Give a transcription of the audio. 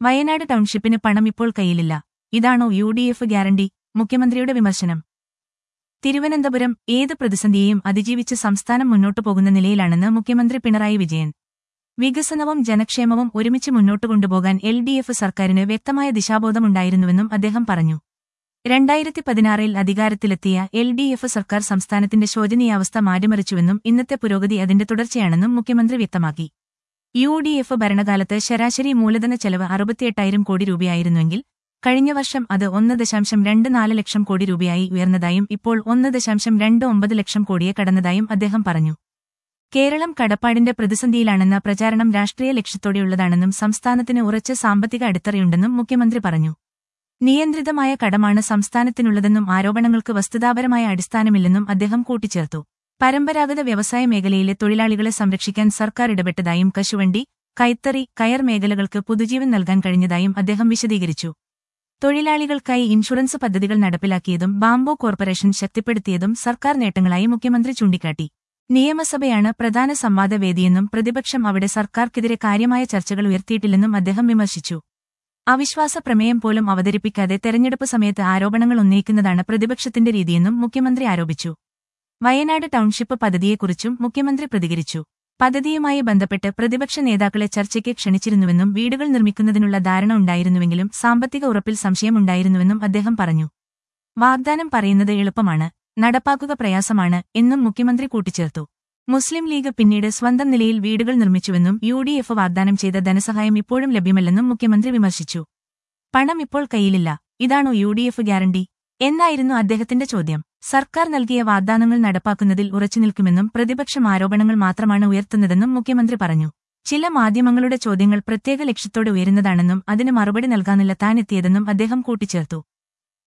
വയനാട് ടൗൺഷിപ്പിന് പണം ഇപ്പോൾ കയ്യിലില്ല ഇതാണോ യു ഡി എഫ് ഗ്യാരണ്ടി മുഖ്യമന്ത്രിയുടെ വിമർശനം തിരുവനന്തപുരം ഏത് പ്രതിസന്ധിയെയും അതിജീവിച്ച് സംസ്ഥാനം മുന്നോട്ടു പോകുന്ന നിലയിലാണെന്ന് മുഖ്യമന്ത്രി പിണറായി വിജയൻ വികസനവും ജനക്ഷേമവും ഒരുമിച്ച് മുന്നോട്ടു കൊണ്ടുപോകാൻ എൽ ഡി എഫ് സർക്കാരിന് വ്യക്തമായ ദിശാബോധമുണ്ടായിരുന്നുവെന്നും അദ്ദേഹം പറഞ്ഞു രണ്ടായിരത്തി പതിനാറിൽ അധികാരത്തിലെത്തിയ എൽ ഡി എഫ് സർക്കാർ സംസ്ഥാനത്തിന്റെ ശോചനീയാവസ്ഥ മാറ്റിമറിച്ചുവെന്നും ഇന്നത്തെ പുരോഗതി അതിന്റെ തുടർച്ചയാണെന്നും മുഖ്യമന്ത്രി വ്യക്തമാക്കി യു ഡി എഫ് ഭരണകാലത്ത് ശരാശരി മൂലധന ചെലവ് അറുപത്തിയെട്ടായിരം കോടി രൂപയായിരുന്നുവെങ്കിൽ കഴിഞ്ഞ വർഷം അത് ഒന്ന് ദശാംശം രണ്ട് നാല് ലക്ഷം കോടി രൂപയായി ഉയർന്നതായും ഇപ്പോൾ ഒന്ന് ദശാംശം രണ്ട് ഒമ്പത് ലക്ഷം കോടിയെ കടന്നതായും അദ്ദേഹം പറഞ്ഞു കേരളം കടപ്പാടിന്റെ പ്രതിസന്ധിയിലാണെന്ന പ്രചാരണം രാഷ്ട്രീയ ലക്ഷ്യത്തോടെയുള്ളതാണെന്നും സംസ്ഥാനത്തിന് ഉറച്ച സാമ്പത്തിക അടിത്തറയുണ്ടെന്നും മുഖ്യമന്ത്രി പറഞ്ഞു നിയന്ത്രിതമായ കടമാണ് സംസ്ഥാനത്തിനുള്ളതെന്നും ആരോപണങ്ങൾക്ക് വസ്തുതാപരമായ അടിസ്ഥാനമില്ലെന്നും അദ്ദേഹം കൂട്ടിച്ചേർത്തു പരമ്പരാഗത വ്യവസായ മേഖലയിലെ തൊഴിലാളികളെ സംരക്ഷിക്കാൻ സർക്കാർ ഇടപെട്ടതായും കശുവണ്ടി കൈത്തറി കയർ മേഖലകൾക്ക് പുതുജീവൻ നൽകാൻ കഴിഞ്ഞതായും അദ്ദേഹം വിശദീകരിച്ചു തൊഴിലാളികൾക്കായി ഇൻഷുറൻസ് പദ്ധതികൾ നടപ്പിലാക്കിയതും ബാംബോ കോർപ്പറേഷൻ ശക്തിപ്പെടുത്തിയതും സർക്കാർ നേട്ടങ്ങളായി മുഖ്യമന്ത്രി ചൂണ്ടിക്കാട്ടി നിയമസഭയാണ് പ്രധാന സംവാദവേദിയെന്നും പ്രതിപക്ഷം അവിടെ സർക്കാർക്കെതിരെ കാര്യമായ ചർച്ചകൾ ഉയർത്തിയിട്ടില്ലെന്നും അദ്ദേഹം വിമർശിച്ചു അവിശ്വാസ പ്രമേയം പോലും അവതരിപ്പിക്കാതെ തെരഞ്ഞെടുപ്പ് സമയത്ത് ആരോപണങ്ങൾ ഉന്നയിക്കുന്നതാണ് പ്രതിപക്ഷത്തിന്റെ രീതിയെന്നും മുഖ്യമന്ത്രി ആരോപിച്ചു വയനാട് ടൗൺഷിപ്പ് പദ്ധതിയെക്കുറിച്ചും മുഖ്യമന്ത്രി പ്രതികരിച്ചു പദ്ധതിയുമായി ബന്ധപ്പെട്ട് പ്രതിപക്ഷ നേതാക്കളെ ചർച്ചയ്ക്ക് ക്ഷണിച്ചിരുന്നുവെന്നും വീടുകൾ നിർമ്മിക്കുന്നതിനുള്ള ധാരണ ഉണ്ടായിരുന്നുവെങ്കിലും സാമ്പത്തിക ഉറപ്പിൽ സംശയമുണ്ടായിരുന്നുവെന്നും അദ്ദേഹം പറഞ്ഞു വാഗ്ദാനം പറയുന്നത് എളുപ്പമാണ് നടപ്പാക്കുക പ്രയാസമാണ് എന്നും മുഖ്യമന്ത്രി കൂട്ടിച്ചേർത്തു മുസ്ലിം ലീഗ് പിന്നീട് സ്വന്തം നിലയിൽ വീടുകൾ നിർമ്മിച്ചുവെന്നും യു ഡി എഫ് വാഗ്ദാനം ചെയ്ത ധനസഹായം ഇപ്പോഴും ലഭ്യമല്ലെന്നും മുഖ്യമന്ത്രി വിമർശിച്ചു പണം ഇപ്പോൾ കയ്യിലില്ല ഇതാണോ യു ഡി എഫ് ഗ്യാരണ്ടി എന്നായിരുന്നു അദ്ദേഹത്തിന്റെ ചോദ്യം സർക്കാർ നൽകിയ വാഗ്ദാനങ്ങൾ നടപ്പാക്കുന്നതിൽ ഉറച്ചുനിൽക്കുമെന്നും പ്രതിപക്ഷം ആരോപണങ്ങൾ മാത്രമാണ് ഉയർത്തുന്നതെന്നും മുഖ്യമന്ത്രി പറഞ്ഞു ചില മാധ്യമങ്ങളുടെ ചോദ്യങ്ങൾ പ്രത്യേക ലക്ഷ്യത്തോടെ ഉയരുന്നതാണെന്നും അതിന് മറുപടി നൽകാനുള്ള താനെത്തിയതെന്നും അദ്ദേഹം കൂട്ടിച്ചേർത്തു